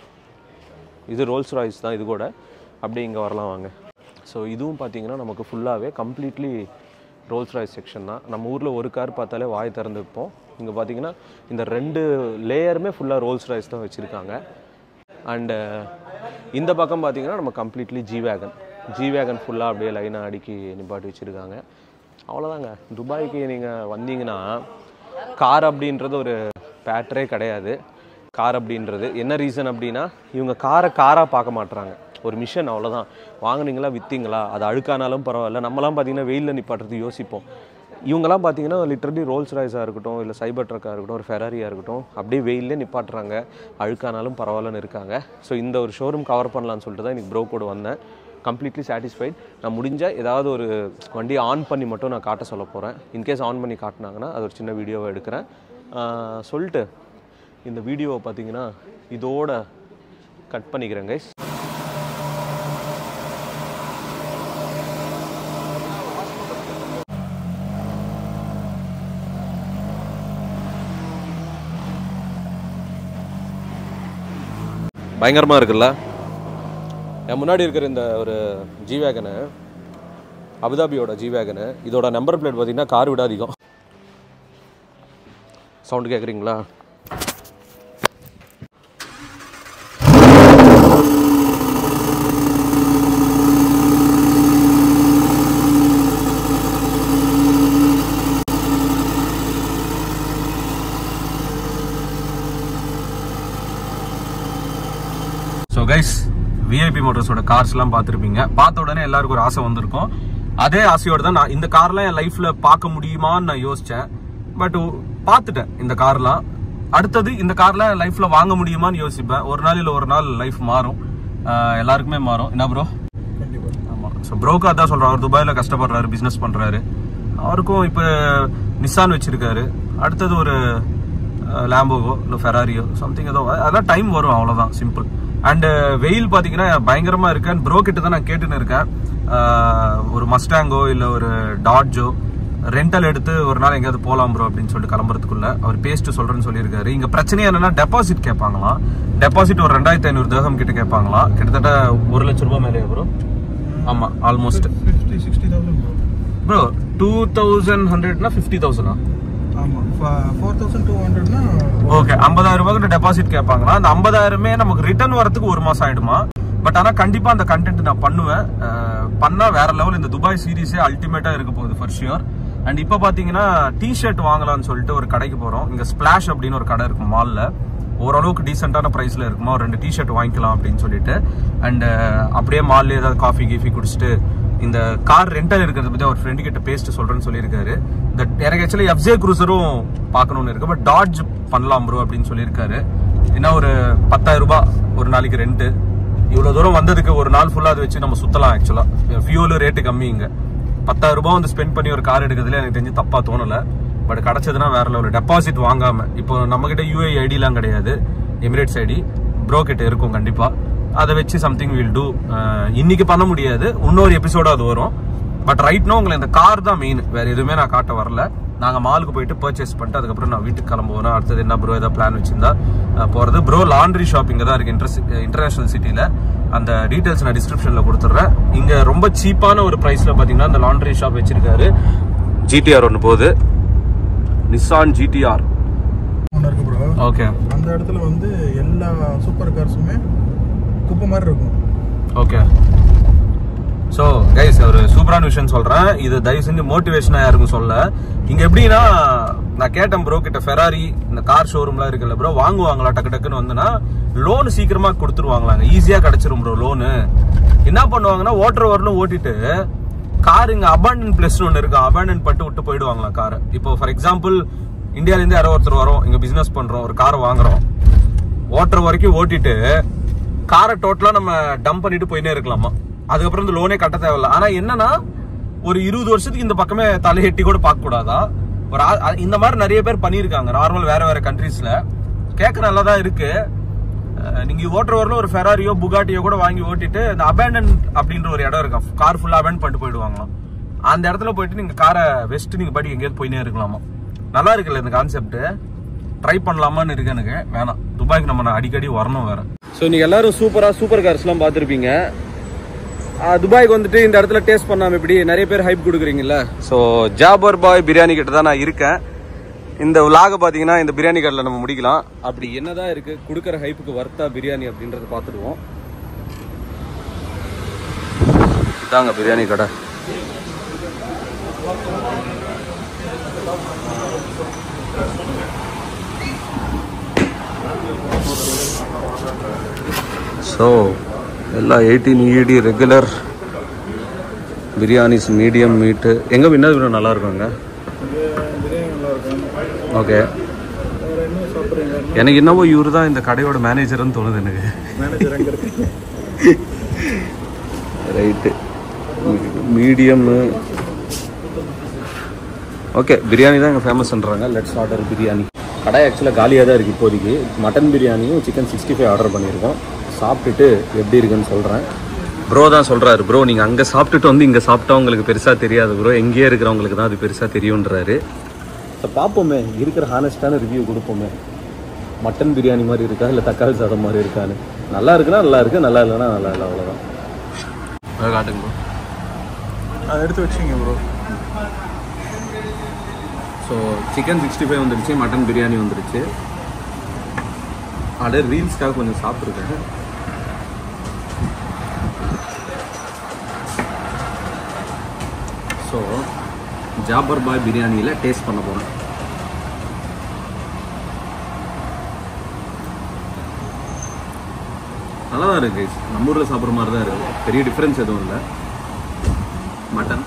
இது ரோல்ஸ் ராய்ஸ் தான் இது கூட அப்படியே இங்கே வரலாம் வாங்க ஸோ இதுவும் பார்த்தீங்கன்னா நமக்கு ஃபுல்லாகவே கம்ப்ளீட்லி ரோல்ஸ் ராய்ஸ் செக்ஷன் தான் நம்ம ஊரில் ஒரு கார் பார்த்தாலே வாய் திறந்து வைப்போம் இங்கே பார்த்தீங்கன்னா இந்த ரெண்டு லேயருமே ஃபுல்லாக ரோல்ஸ் ராய்ஸ் தான் வச்சுருக்காங்க அண்டு இந்த பக்கம் பார்த்தீங்கன்னா நம்ம completely G wagon G wagon ஃபுல்லாக அப்படியே லைனாக அடுக்கி நிப்பாட்டி வச்சுருக்காங்க அவ்வளோதாங்க துபாய்க்கு நீங்கள் வந்தீங்கன்னா கார் அப்படின்றது ஒரு பேட்டரே கிடையாது கார் அப்படின்றது என்ன ரீசன் அப்படின்னா இவங்க காரை காராக பார்க்க மாட்றாங்க ஒரு மிஷன் அவ்வளோதான் வாங்குனீங்களா விற்றீங்களா அது அழுக்கானாலும் பரவாயில்ல நம்மலாம் பார்த்தீங்கன்னா வெயிலில் நிப்பாட்டுறது யோசிப்போம் இவங்கெல்லாம் பார்த்தீங்கன்னா லிட்டரலி ரோல்ஸ் ராய்ஸாக இருக்கட்டும் இல்லை சைபர் ட்ரக்காக இருக்கட்டும் ஒரு ஃபெராரியாக இருக்கட்டும் அப்படியே வெயிலே நிப்பாட்டுறாங்க அழுக்கானாலும் பரவாயில்லன்னு இருக்காங்க ஸோ இந்த ஒரு ஷோரூம் கவர் பண்ணலான்னு சொல்லிட்டு தான் இன்றைக்கி ப்ரோ கூட வந்தேன் கம்ப்ளீட்லி சாட்டிஸ்ஃபைட் நான் முடிஞ்சால் ஏதாவது ஒரு வண்டியை ஆன் பண்ணி மட்டும் நான் காட்ட சொல்ல போகிறேன் இன்கேஸ் ஆன் பண்ணி காட்டினாங்கன்னா அது ஒரு சின்ன வீடியோவை எடுக்கிறேன் ஆஹ் சொல்லிட்டு இந்த வீடியோவை பார்த்தீங்கன்னா இதோட கட் பண்ணிக்கிறேன் கைஸ் பயங்கரமாக இருக்குல்ல என் முன்னாடி இருக்கிற இந்த ஒரு ஜி வேகனு அபுதாபியோட ஜி வேகனு இதோட நம்பர் பிளேட் பார்த்தீங்கன்னா கார் விட அதிகம் சவுண்டு கேட்குறீங்களா ஸோ கைஸ் விஐபி மோட்டர்ஸோட கார்ஸ்லாம் பார்த்துருப்பீங்க பார்த்த உடனே எல்லாருக்கும் ஒரு ஆசை வந்திருக்கும் அதே ஆசையோட தான் நான் இந்த கார்லாம் என் லைஃப்ல பார்க்க முடியுமான்னு நான் யோசிச்சேன் பட் பார்த்துட்டேன் இந்த கார்லாம் அடுத்தது இந்த கார்லாம் என் லைஃப்ல வாங்க முடியுமான்னு யோசிப்பேன் ஒரு நாள் இல்லை ஒரு நாள் லைஃப் மாறும் ஆஹ் எல்லாருக்குமே மாறும் என்ன ப்ரோ கண்டிப்பா ஆமா ஸோ ப்ரோக்கா தான் சொல்றாரு அவர் துபாயில கஷ்டப்படுறாரு பிசினஸ் பண்றாரு அவருக்கும் இப்போ நிசான் வச்சிருக்காரு அடுத்தது ஒரு லேம்போவோ இல்லை ஃபெராரியோ சம்திங் ஏதோ அதெல்லாம் டைம் வரும் அவ்வளோதான் சிம்பிள் அண்டு வெயில் பார்த்தீங்கன்னா பயங்கரமா இருக்கு அண்ட் ப்ரோ கிட்ட தான் நான் கேட்டுன்னு இருக்கேன் அஹ், ஒரு மஸ்டாங்கோ இல்லை ஒரு டாட்ஜோ ரெண்டல் எடுத்து ஒரு நாள் எங்கேயாவது போலாம் ப்ரோ அப்படின்னு சொல்லிட்டு கிளம்புறதுக்குள்ள அவர் பேஸ்ட் சொல்றேன்னு சொல்லியிருக்காரு இங்க பிரச்சனை என்னன்னா டெபாசிட் கேட்பாங்களாம் டெபாசிட் ஒரு ரெண்டாயிரத்தி ஐநூறு தேகம் கிட்ட கேட்பாங்களாம் கிட்டத்தட்ட ஒரு லட்ச ரூபாய் மேலே ப்ரோ ஆமா almost fifty sixty thousand bro bro two thousand ஹண்ட்ரட்னா ஃபிஃப்டி தௌசண்டா ஆமாம் ஃபோர் தௌசண்ட் டூ ஹண்ட்ரட்னா ஓகே ஐம்பதாயிரம் ரூபாய்க்கு டெபாசிட் கேட்பாங்களா அந்த ஐம்பதாயிரமே நமக்கு ரிட்டர்ன் வரதுக்கு ஒரு மாசம் ஆயிடுமா பட் ஆனா கண்டிப்பா அந்த கண்டென்ட் நான் பண்ணுவேன் அஹ், பண்ணா வேற லெவல் இந்த துபாய் சீரிஸே அல்டிமேட்டா இருக்க போகுது ஃபார் ஷியோர் அண்ட் இப்போ பாத்தீங்கன்னா டிஷர்ட் வாங்கலாம்னு சொல்லிட்டு ஒரு கடைக்கு போறோம் இங்க ஸ்பிளாஷ் அப்படின்னு ஒரு கடை இருக்கும் மால்ல ஓரளவுக்கு டீசென்டான ப்ரைஸ்ல இருக்குமா ஒரு ரெண்டு டிஷர்ட் வாங்கிக்கலாம் அப்படின்னு சொல்லிட்டு அண்ட் அப்படியே மால்ல ஏதாவது காஃபி கீஃபி குடிச்சிட்டு இந்த கார் ரெண்டல் இருக்கிறத பத்தி அவர் ஃப்ரெண்டு கிட்ட பேசிட்டு சொல்றேன்னு சொல்லியிருக்காரு இந்த எனக்கு ஆக்சுவலி எஃப்ஜே குரூசரும் பார்க்கணும்னு இருக்கு பட் டாட்ஜ் பண்ணலாம் ப்ரோ அப்படின்னு சொல்லியிருக்காரு என்ன ஒரு பத்தாயிரம் ரூபாய் ஒரு நாளைக்கு ரெண்ட் இவ்வளவு தூரம் வந்ததுக்கு ஒரு நாள் ஃபுல்லா அதை வச்சு நம்ம சுத்தலாம் ஆக்சுவலா ஃபியூல் ரேட்டு கம்மி இங்க பத்தாயிரம் ரூபாய் வந்து ஸ்பெண்ட் பண்ணி ஒரு கார் எடுக்கிறதுல எனக்கு தெரிஞ்சு தப்பா தோணல பட் கிடைச்சதுன்னா வேற லெவல் டெபாசிட் வாங்காம இப்போ நம்ம கிட்ட யூஏ ஐடிலாம் கிடையாது எமிரேட்ஸ் ஐடி ப்ரோ கிட்ட இருக்கும் கண்டிப்பா அதை வச்சு சம்திங் வில் டூ இன்னைக்கு பண்ண முடியாது இன்னொரு எபிசோட அது வரும் பட் ரைட்னோ உங்களை இந்த கார் தான் மெயின் வேற எதுவுமே நான் காட்ட வரல நாங்க மாலுக்கு போயிட்டு பர்ச்சேஸ் பண்ணிட்டு அதுக்கப்புறம் நான் வீட்டுக்கு கிளம்புவோம் அடுத்தது என்ன ப்ரோ ஏதாவது பிளான் வச்சிருந்தா அஹ், போறது ப்ரோ லாண்ட்ரி ஷாப்பிங் தான் இருக்கு இன்டர்நேஷனல் சிட்டில அந்த டீடைல்ஸ் நான் டிஸ்கிரிப்ஷன்ல கொடுத்துட்றேன் இங்க ரொம்ப சீப்பான ஒரு பிரைஸ்ல பாத்தீங்கன்னா இந்த லாண்ட்ரி ஷாப் வச்சிருக்காரு ஜிடிஆர் ஒன்று போகுது நிசான் ஜிடிஆர் ஒன்று இருக்கு ப்ரோ ஓகே அந்த இடத்துல வந்து எல்லா சூப்பர் கார்ஸுமே குப்பை மாதிரி இருக்கும் ஓகே ஸோ கைஸ் ஒரு சூப்பரான விஷயம் சொல்றேன் இது தயவு செஞ்சு மோட்டிவேஷனா யாருக்கும் சொல்ல இங்க எப்படின்னா நான் கேட்டேன் ப்ரோ கிட்ட ஃபெராரி இந்த கார் ஷோரூம்லாம் இருக்குல்ல ப்ரோ வாங்குவாங்களா டக்கு டக்குன்னு வந்துன்னா லோன் சீக்கிரமா கொடுத்துருவாங்களாங்க ஈஸியா கிடைச்சிரும் ப்ரோ லோனு என்ன பண்ணுவாங்கன்னா ஓட்டுற வரலும் ஓட்டிட்டு கார் இங்க அபாண்டன் பிளேஸ் ஒன்று இருக்கு அபாண்டன் பண்ணிட்டு விட்டு போயிடுவாங்களாம் காரை இப்போ ஃபார் எக்ஸாம்பிள் இந்தியால இருந்து யாரோ ஒருத்தர் வரோம் இங்க பிசினஸ் பண்றோம் ஒரு காரை வாங்குறோம் ஓட்டுற வரைக்கும் ஓட்டிட்டு காரை டோட்டலா நம்ம டம்ப் பண்ணிட்டு போயினே இருக்கலாமா அதுக்கப்புறம் இந்த லோனே கட்ட தேவையில்ல ஆனா என்னன்னா ஒரு இருபது வருஷத்துக்கு இந்த பக்கமே தலையெட்டி கூட பார்க்க கூடாதா ஒரு ஆ- அ- இந்த மாதிரி நிறைய பேர் பண்ணியிருக்காங்க நார்மல் வேற வேற கண்ட்ரீஸ்ல கேட்க நல்லா தான் இருக்கு அஹ் நீங்க ஓட்டுற வரல ஒரு ஃபெராரியோ புகாட்டியோ கூட வாங்கி ஓட்டிட்டு இந்த அபேண்டன் அப்படின்ற ஒரு இடம் இருக்கும் கார் ஃபுல்லா அபேண்ட் பண்ணிட்டு போயிடுவாங்களாம் அந்த இடத்துல போயிட்டு நீங்க காரை வெஸ்ட் நீங்க பாட்டி எங்கேயாவது போயினே இருக்கலாமா நல்லா இருக்குல்ல இந்த கான்செப்ட் ட்ரை பண்ணலாமான்னு இருக்கு எனக்கு வேணாம் துபாய்க்கு நம்ம நான் அடிக்கடி வரணும் வேற ஸோ இன்னைக்கு எல்லாரும் சூப்பரா சூப்பர் கார்ஸ்லாம் பார்த்துருப்பீங்க துபாய்க்கு வந்துட்டு இந்த இடத்துல டேஸ்ட் பண்ணாம இப்படி நிறைய பேர் ஹைப் கொடுக்குறீங்கல்ல ஸோ ஜாபர் பாய் பிரியாணி கிட்ட தான் நான் இருக்கேன் இந்த விலாக பார்த்தீங்கன்னா இந்த பிரியாணி கடையில் நம்ம முடிக்கலாம் அப்படி என்னதான் இருக்கு கொடுக்குற ஹைப்புக்கு வர்த்தா பிரியாணி அப்படின்றத பார்த்துடுவோம் இதாங்க பிரியாணி கடை ஸோ எல்லாம் எயிட்டீன் இடி ரெகுலர் பிரியாணிஸ் மீடியம் மீட்டு எங்கே என்ன பிரியாணி நல்லா இருக்குங்க பிரியாணி நல்லா இருக்கும் ஓகே வேற என்ன சாப்பிட்றீங்க எனக்கு என்னவோ இவரு தான் இந்த கடையோட மேனேஜர்னு தோணுது எனக்கு மேனேஜர் எங்கே இருக்கு ரைட்டு மீடியம்மு ஓகே பிரியாணி தான் எங்கள் ஃபேமஸ்ன்றாங்க லெட்ஸ் ஆர்டர் பிரியாணி கடை ஆக்சுவலாக காலியாக தான் இருக்குது இப்போதைக்கு மட்டன் பிரியாணியும் சிக்கன் சிக்ஸ்டி ஃபைவ் ஆர்டர் பண்ணியிருக்கோம் சாப்பிட்டுட்டு எப்படி இருக்குன்னு சொல்கிறேன் ப்ரோ தான் சொல்கிறாரு ப்ரோ நீங்கள் அங்கே சாப்பிட்டுட்டு வந்து இங்கே சாப்பிட்டா உங்களுக்கு பெருசாக தெரியாது ப்ரோ எங்கேயே இருக்கிறவங்களுக்கு தான் அது பெருசாக தெரியுன்றாரு ஸோ பார்ப்போமே இருக்கிற ஹானஸ்டான ரிவ்யூ கொடுப்போமே மட்டன் பிரியாணி மாதிரி இருக்கா இல்லை தக்காளி சாதம் மாதிரி இருக்கான்னு நல்லா இருக்குன்னா நல்லா இருக்கு நல்லா இல்லைன்னா நல்லா இல்லை அவ்வளோதான் அதை காட்டுங்க ப்ரோ அதை எடுத்து வச்சிங்க bro so chicken sixty five வந்துருச்சு மட்டன் பிரியாணி வந்துருச்சு அப்படியே ரீல்ஸ்க்காக கொஞ்சம் சாப்பிட்ருக்கேன் ஸோ ஜாபர் பாய் பிரியாணியில் டேஸ்ட் பண்ண போகிறேன் நல்லா தான் இருக்கு நம்ம ஊரில் சாப்பிட்ற மாதிரி தான் இருக்கு பெரிய டிஃப்ரென்ஸ் எதுவும் இல்லை மட்டன்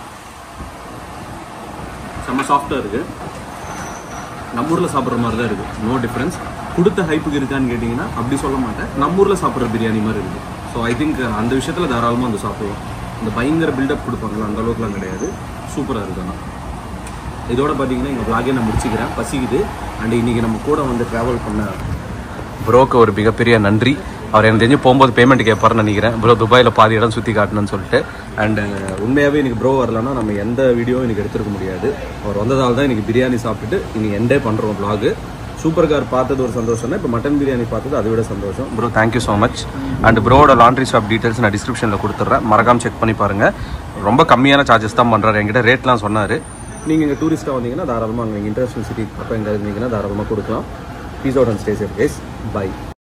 செம்ம சாஃப்டாக இருக்குது நம்ம ஊரில் சாப்பிட்ற மாதிரி தான் இருக்குது நோ டிஃப்ரென்ஸ் கொடுத்த ஹைப்புக்கு இருக்கான்னு கேட்டிங்கன்னா அப்படி சொல்ல மாட்டேன் நம்ம ஊரில் சாப்பிட்ற பிரியாணி மாதிரி இருக்குது ஸோ ஐ திங்க் அந்த விஷயத்தில் தாராளமாக வந்து சாப்பிடுவோம் இந்த பயங்கர பில்டப் கொடுப்பாங்களா அந்த அளவுக்குலாம் கிடையாது சூப்பராக இருக்கு ஆனால் இதோட பார்த்தீங்கன்னா எங்கள் vlog-ஐ நான் முடிச்சுக்கிறேன் பசிக்குது அண்ட் இன்னைக்கு நம்ம கூட வந்து ட்ராவல் பண்ண ப்ரோக்கு ஒரு மிகப்பெரிய நன்றி அவர் எனக்கு தெரிஞ்சு போகும்போது பேமெண்ட் கேட்பாருன்னு நினைக்கிறேன் ப்ரோ துபாயில் பாதி இடம் சுற்றி காட்டணும்னு சொல்லிட்டு அண்ட் உண்மையாகவே இன்னைக்கு ப்ரோ வரலன்னா நம்ம எந்த வீடியோவும் எனக்கு எடுத்துருக்க முடியாது அவர் வந்ததால் தான் இன்னைக்கு பிரியாணி சாப்பிட்டுட்டு இன்னைக்கு எண்டே பண்ணுறோம் vlog சூப்பர் கார் பார்த்தது ஒரு சந்தோஷம் இப்போ மட்டன் பிரியாணி பார்த்தது அதை விட சந்தோஷம் bro thank you so much and ப்ரோவோட லாண்ட்ரி ஷாப் டீட்டெயில்ஸ் நான் டிஸ்கிரிப்ஷனில் கொடுத்துட்றேன் மறக்காம செக் பண்ணி பாருங்கள் ரொம்ப கம்மியான சார்ஜஸ் தான் பண்ணுறாரு என்கிட்ட ரேட்லாம் சொன்னார் நீங்கள் இங்கே டூரிஸ்ட்டாக வந்தீங்கன்னா தாராளமாக அங்கே இன்டர்நேஷனல் சிட்டி அப்போ எங்கே இருந்தீங்கன்னா தாராளமாக கொடுக்கலாம் peace out and stay safe guys bye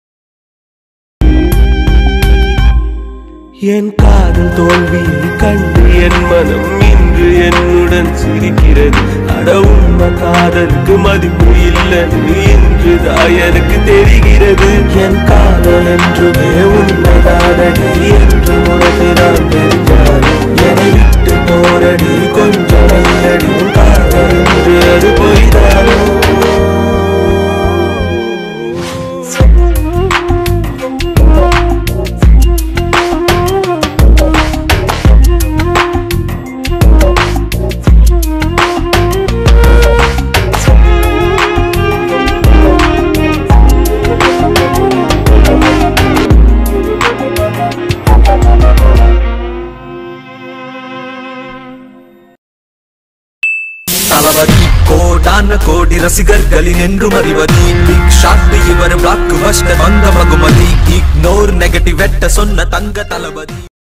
என் காதல் தோல்வியை கண்டு என் மனம் இன்று என்னுடன் சிரிக்கிறது அட உண்மை காதலுக்கு மதிப்பு இல்லைன்னு இன்றுதான் எனக்கு தெரிகிறது என் காதல் என்றுமே உண்மைதானடி என்று உனக்கு நான் தெரிஞ்சாரு என்னை விட்டு போரடி கொஞ்சம் நல்லடி உன் காதல் என்று அது பொய்தானோ தளபதி கோடான கோடி ரசிகர்களின் என்றும் அறிவதி பிக் ஷாட் இவர் பிளாக் பஸ்டர் வந்த மகுமதி இக்னோர் நெகட்டிவ் வெட்ட சொன்ன தங்க தளபதி